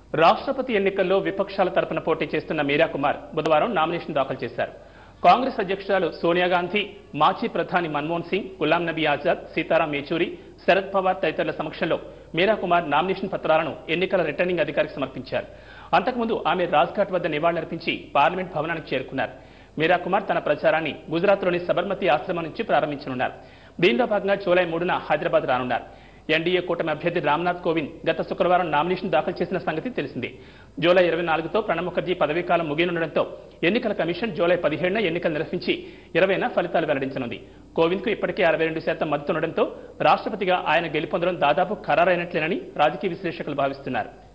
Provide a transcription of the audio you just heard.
రాష్ట్రపతి ఎన్నికల్లో విపక్షాల తరపున పోటీ చేస్తున్న మీరా కుమార్ బుధవారం నామినేషన్ దాఖలు చేశారు కాంగ్రెస్ అధ్యక్షురాలు సోనియా గాంధీ మాజీ ప్రధాని మన్మోహన్ సింగ్ గులాం నబీ ఆజాద్ సీతారాం యేచూరి శరద్ పవార్ తదితరుల సమక్షంలో మీరా కుమార్ నామినేషన్ పత్రాలను ఎన్నికల రిటర్నింగ్ అధికారికి సమర్పించారు అంతకుముందు ఆమె రాజ్ఘాట్ వద్ద నివాళులర్పించి పార్లమెంట్ భవనానికి చేరుకున్నారు మీరా కుమార్ తన ప్రచారాన్ని గుజరాత్లోని సబర్మతి ఆశ్రమం నుంచి ప్రారంభించనున్నారు దీనిలో భాగంగా జూలై మూడున హైదరాబాద్ రానున్నారు ఎన్డీఏ కూటమి అభ్యర్థి రామ్నాథ్ కోవింద్ గత శుక్రవారం నామినేషన్ దాఖలు చేసిన సంగతి తెలిసిందే జూలై ఇరవై నాలుగుతో ప్రణబ్ ముఖర్జీ పదవీకాలం ముగియనుండడంతో ఎన్నికల కమిషన్ జూలై పదిహేడున ఎన్నికలు నిర్వహించి ఇరవైన ఫలితాలు వెల్లడించనుంది కోవింద్కు ఇప్పటికే అరవై రెండు శాతం మద్దతుండడంతో రాష్ట్రపతిగా ఆయన గెలుపొందడం దాదాపు ఖరారైనట్లేనని రాజకీయ విశ్లేషకులు భావిస్తున్నారు